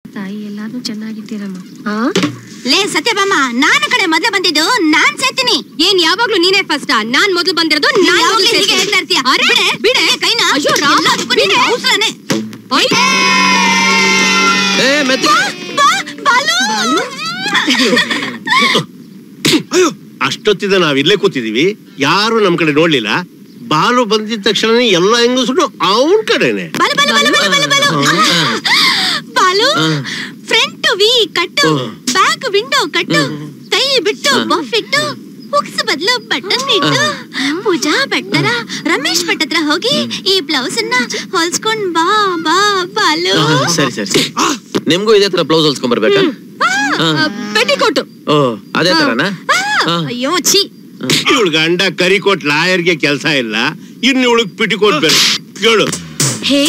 ತಾಯಿ ಎಲ್ಲಾರು ಚೆನ್ನಾಗಿದ್ದೀರಮ್ಮ ಲೇ ಸತ್ಯಭಾಮ ನಾನು ಕಡೆ ಮೊದ್ಲು ಬಂದಿದ್ದು ನಾನ್ ಸೇತೀನಿ ಏನ್ ಯಾವಾಗ್ಲೂ ನೀನೇ ಫಸ್ಟ್ ನಾನ್ ಮೊದ್ಲು ಬಂದಿರೋದು ನೀನ್ ನಾನ್ ಯಾವಾಗ್ಲೂ ಮೊದ್ಲು ಹೀಗೆ ಸೇರ್ತೀನಿ. ಹೇಳ್ತಾ ಇರ್ತೀಯ. ಅರೆ, ಬಿಡೆ, ಬಿಡೆ ಕೈನ ಅಯ್ಯೋ ರಾಮ, ಎಲ್ಲದಕ್ಕೂ ನೀನು ಬಿಡೆ. ಅವಸರನೇ. ಅಯ್ಯೋ. ಏ ಮೆತ್ತ ಬಾ, ಬಾಲು. ಅಯ್ಯೋ ಅಷ್ಟೊತ್ತಿದ ನಾವ್ ಇಲ್ಲೇ ಕೂತಿದೀವಿ ಯಾರು ನಮ್ ಕಡೆ ನೋಡ್ಲಿಲ್ಲ ಬಾಲು ಬಂದಿದ ತಕ್ಷಣ ಎಲ್ಲ ಹೆಂಗಸ್ರು ಅವನ್ ಕಡೆನೆ ಬಾಲು, ಬಾಲು, ಬಾಲು, ಬಾಲು, ಬಾಲು, ಬಾಲು. ಬಾಲು ಫ್ರಂಟ್ ವಿ ಕಟ್ಟು ಬ್ಯಾಕ್ ವಿಂಡೋ ಕಟ್ಟು ಕೈ ಬಿಟ್ಟು ಬಫ್ ಇಟ್ಟು ಹುಕ್ಸ್ ಬದಲು ಬಟನ್ ಇಟ್ಟು ಪೂಜಾ ಭಟ್ಟರ ರಮೇಶ್ ಭಟ್ ಹತ್ರ ಹೋಗಿ ಈ ಬ್ಲೌಸ್ ಅನ್ನ ಹೊಲ್ಸ್ಕೊಂಡ್ ಬಾ ಬಾ ಬಾಲು ಸರಿ ಸರಿ ಸರಿ ನಿಮ್ಗೂ ಇದೇ ತರ ಬ್ಲೌಸ್ ಹೊಲ್ಸ್ಕೊಂಡ್ ಬರ್ಬೇಕಾ ಪೆಟಿಕೋಟು ಓ ಅದೇ ತರನಾ ಹಾ. ಅಯ್ಯೋ ಛೀ ಇವಳು ಗಂಡ ಕರಿಕೋಟ್ ಲಾಯರ್ಗೆ ಕೆಲಸ ಇಲ್ಲ ಇನ್ನು ಇವಳಗ್ ಪಿಟಿಕೋಟ್ ಬೇರೆ ಹೇಳು ಹೇ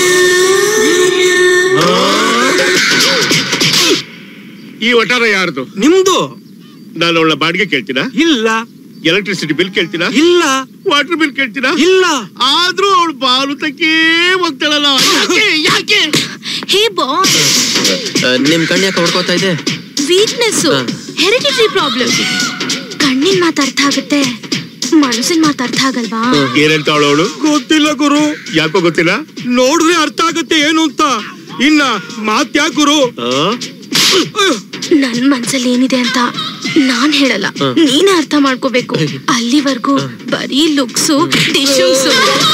ಈ ಒಟಾರ ಯಾರ್ದು ನಿಮ್ದು ನಾನು ಅವಳ ಬಾಡಿಗೆ ಕೇಳ್ತೀನ ಇಲ್ಲ ಎಲೆಕ್ಟ್ರಿಸಿಟಿ ಬಿಲ್ ಕೇಳ್ತೀನ ಇಲ್ಲ ವಾಟರ್ ಬಿಲ್ ಕೇಳ್ತೀನ ಇಲ್ಲ ಆದ್ರೂ ಅವಳು ಬಾಲು ತಕ್ಕೇ ಹೋಗ್ತಾಳಲ್ಲ ಯಾಕೆ ಯಾಕೆ ಹೇ ಬಾಯ್ ಆ, ನಿಮ್ ಕಣ್ಣು ಯಾಕೆ ಹೊಡ್ಕೋತಾ ಇದೆ ವೀಕ್ನೆಸ್ ಹಾ. ಹೆರಿಡಿಟರಿ ಪ್ರಾಬ್ಲಮ್ ಕಣ್ಣಿನ ಮಾತು ಅರ್ಥ ಆಗುತ್ತೆ ಮನಸ್ಸಿನ ಮಾತು ಅರ್ಥ ಆಗಲ್ವಾ ಏನ್ ಹೇಳ್ತಾವಳು ಅವಳು ಗೊತ್ತಿಲ್ಲ ಗುರು ಯಾಕೋ ಗೊತ್ತಿಲ್ಲ ನೋಡಿದ್ರೆ ಅರ್ಥ ಆಗತ್ತೆ ಏನು ಅಂತ ಇನ್ನ ಮಾತ್ಯಾಕ್ ಗುರು ಆ? ನನ್ ಮನ್ಸಲ್ಲಿ ಏನಿದೆ ಅಂತ ನಾನ್ ಹೇಳಲ್ಲ ನೀನೇ ಅರ್ಥ ಮಾಡ್ಕೋಬೇಕು ಅಲ್ಲಿವರೆಗೂ ಬರೀ ಲುಕ್ಸು ಡಿಶೂಸು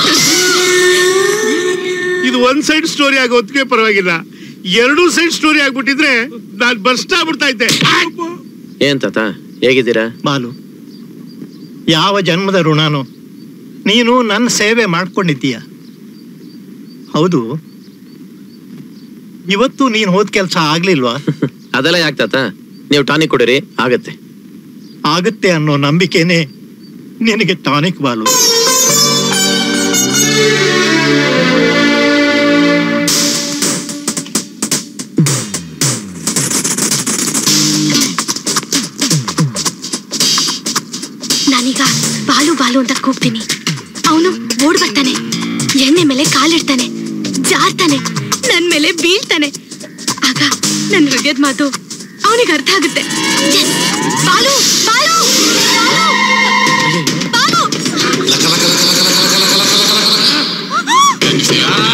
ಇದು ಒಂದ್ ಸೈಡ್ ಸ್ಟೋರಿ ಆಗೋ ಹೊತ್ತಿಗೆ ಪರವಾಗಿಲ್ಲ ಎರಡೂ ಸೈಡ್ ಸ್ಟೋರಿ ಆಗ್ಬಿಟ್ಟಿದ್ರೆ ನಾನ್ ಬರ್ಸ್ಟ್ ಆಗ್ಬಿಡ್ತಾ ಇದ್ದೆ ಏನ್ ತಾತ ಹೇಗಿದ್ದೀರಾ ಬಾಲು ಯಾವ ಜನ್ಮದ ಋಣನೋ ನೀನು ನನ್ನ ಸೇವೆ ಮಾಡ್ಕೊಂಡಿದ್ದೀಯ ಹೌದು ಇವತ್ತು ನೀನು ಹೋದ ಕೆಲಸ ಆಗ್ಲಿಲ್ವಾ ಅದೆಲ್ಲ ಯಾಕೆ ತಾತ ನೀವು ಟಾನಿಕ್ ಕೊಡಿರಿ ಆಗತ್ತೆ ಆಗತ್ತೆ ಅನ್ನೋ ನಂಬಿಕೆನೆ ನಿನಗೆ ಟಾನಿಕ್ ಬಾಲು ನಾನೀಗ ಬಾಲು ಬಾಲು ಅಂತ ಕೂಗ್ತೀನಿ ಅವನು ಓಡ್ ಬರ್ತಾನೆ ಎಣ್ಣೆ ಮೇಲೆ ಕಾಲಿಡ್ತಾನೆ ಜಾರ್ತಾನೆ ನನ್ ಮೇಲೆ ಬೀಳ್ತಾನೆ ಆಗ ನನ್ ಹೃದಯದ ಮಾತು ಅವನಿಗೆ ಅರ್ಥ ಆಗುತ್ತೆ Yes! ಬಾಲು ಬಾಲು ಬಾಲು! ಬಾಲು